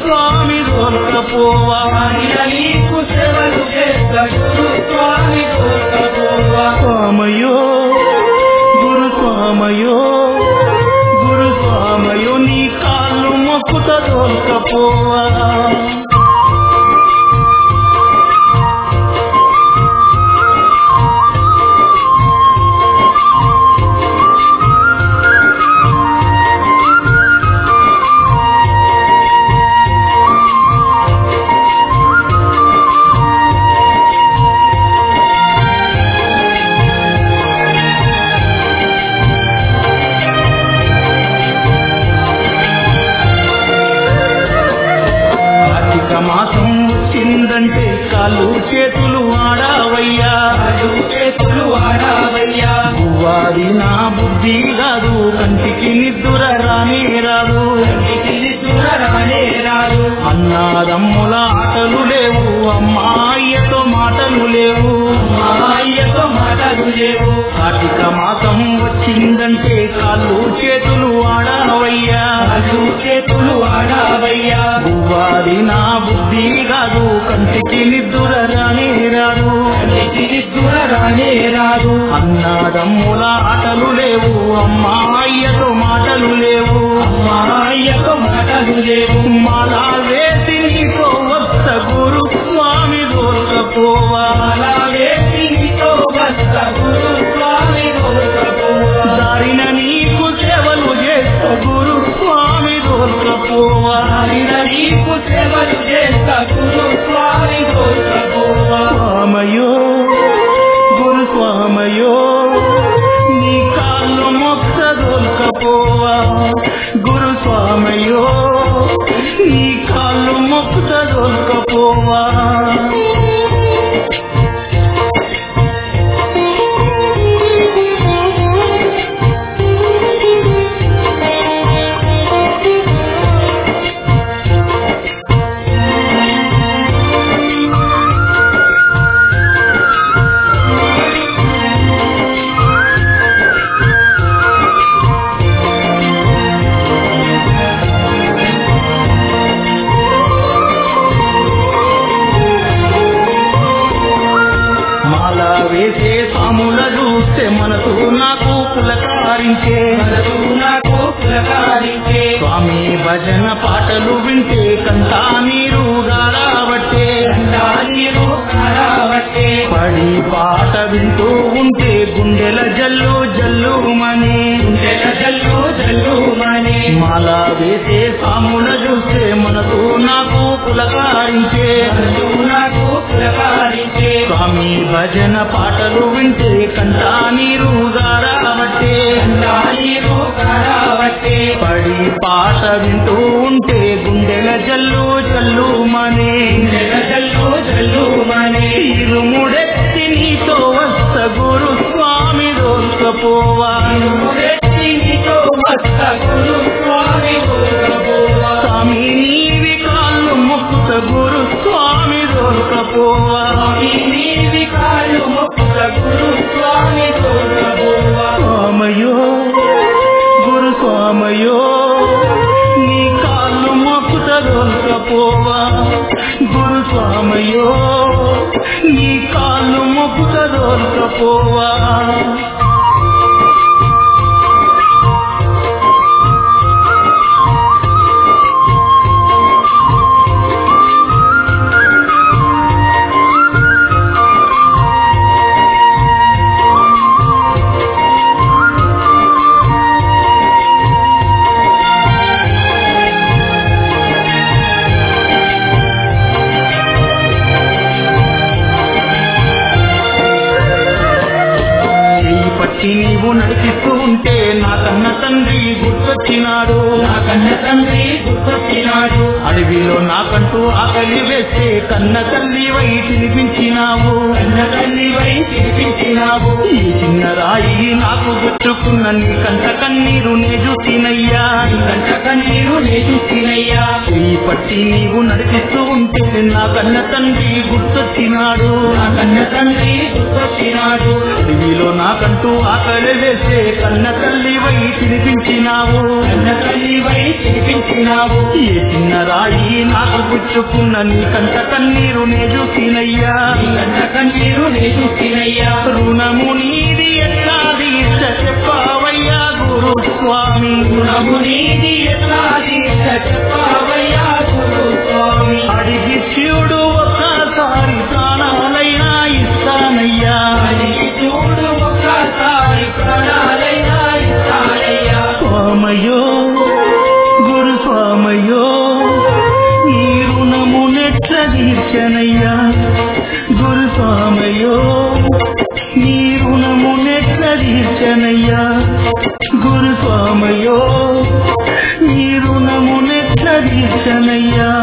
స్వామి దొరకపోవా నీకు సేవలు చేస్తా గురు స్వామి దొరకపోవా స్వామయో గురు స్వామయో గురు స్వామయో నీ కాళ్ళు మొక్కుత దొరకపోవా కార్తీక మాసం వచ్చిందంటే కాళ్ళు చేతులు ఆడావయ్యా అడు చేతులు ఆడావయ్యా వారి నా బుద్ధి రాదు కంటికి నిద్దుర రానే రాదు ఇంటికి దూరరానే రాదు అన్నాదమ్ముల ఆటలు లేవు అమ్మాయ్యతో మాటలు లేవు మా అయ్యతో మాటలు లేవు కార్తీక మాసం వచ్చిందంటే కాళ్ళు చేతులు ఆడావయ్యా అడు చేతులు ఆడావయ్యా వారి నా బుద్ధి కాదు కంటికి నిద్దుర రానే రాదు ఇంటికి దూరరానే రాదు అన్నాదమ్ముల ఆటలు లేవు అమ్మాయ్యతో మాటలు లేవు మా అయ్యతో మాటలు లేవు మాలా వేసి నీతో వస్త గురు స్వామి దొరకపోవా అలా వేసి నీతో వస్తా గురు స్వామి దొరకపోవా దారిన నీకు సేవలు చేస్త గురు స్వామి దొరకపోవా ఆయన నీకు సేవలు చేస్తా గురు స్వామి దొరకపోవా స్వామయో గురు స్వామయో నీ కాళ్ళు మొక్క దొరకపోవా గురు స్వామయో నీ కాళ్ళు మొక్క దొరకపోవా మాల వేసే సాముల చూస్తే మనసు నాకు పులకారించే మనసు నాకు పులకారించే స్వామి భజన పాటలు వింటే కంటా నీరు గారాబట్టే కంటా నీరు కారావట్టే పడి పాట వింటూ ఉంటే గుండెల జల్లు జల్లు మని గుండెల జల్లు జల్లు మని మాల వేసే సాముల చూస్తే మనసు నాకు పులకారించే మనసు నాకు పులకారించే స్వామి భజన పాటలు వింటే కంటా నీరు గారాబట్టే కంటా నీరు కారావట్టే పడి పాట వింటూ ఉంటే గుండెల జల్లు జల్లు మనే గుండెల జల్లు జల్లు మని ఇరుముడెత్తి నీతో వస్త గురు స్వామి దోల్కపోవా వ్యక్తి నీతో వస్త గురు స్వామి దొరకపోవా స్వామి నీవి కాళ్ళు మొక్కుత గురు స్వామి దోల్కపోవా స్వామి నీవి కాళ్ళు మొక్కుత గురు స్వామి దొరకపోవా స్వామయో గురు స్వామయో నీ కాళ్ళు మొక్కుత దొరకపోవా గురు స్వామయో నీ కాళ్ళు మొక్కుత దొరకపోవా చెయ్యి పట్టి నీవు నడిపిస్తూ ఉంటే నా కన్న తండ్రి గుర్తొచ్చినాడు నా కన్న తండ్రి గుర్తొచ్చినాడు అడవిలో నాకంటూ ఆకలి వేస్తే కన్న తల్లి వై తినిపించినావు కన్న తల్లి వై తినిపించినావు ఈ చిన్న రాయి నాకు పుచ్చుకున్న నీ కంట కన్నీరు నే చూసినయ్యా కంట కన్నీరు నేచుకునయ్యా ఈ పట్టి నీవు నడిపిస్తూ ఉంటే నా కన్న తండ్రి గుర్తొచ్చినాడు నా కన్న తండ్రి గుర్తొచ్చినాడు నీలో నాకంటూ ఆకలి వేసే కన్న తల్లివై తినిపించినావు కన్న తల్లివై తినిపించినావు ఏ చిన్న రాయి నాకు పుచ్చుకున్న నీ కంట కన్నీరు నే చూసినయ్యా నీ కంట కన్నీరు నేచుకునయ్యా రుణము నీది ఎట్లా దీక్ష చెప్పావయ్యా గురు స్వామి గుణము నీది ఎట్లా దీక్ష చెప్పావయ్యా గురు స్వామి అడిగి శివుడు ఒక్కసారి ప్రాణాలైనా ఇస్తానయ్యా అది చూడు ఒక్కసారి ప్రాణాలైనా ఇస్తానయ్యా స్వామయో గురు స్వామయో ఈ రుణము నెట్ల తీర్చనయ్యా గురు స్వామయో నీ రుణము నెట్ల తీర్చనయ్యా గురు స్వామయో నీ రుణము నెట్ల తీర్చనయ్యా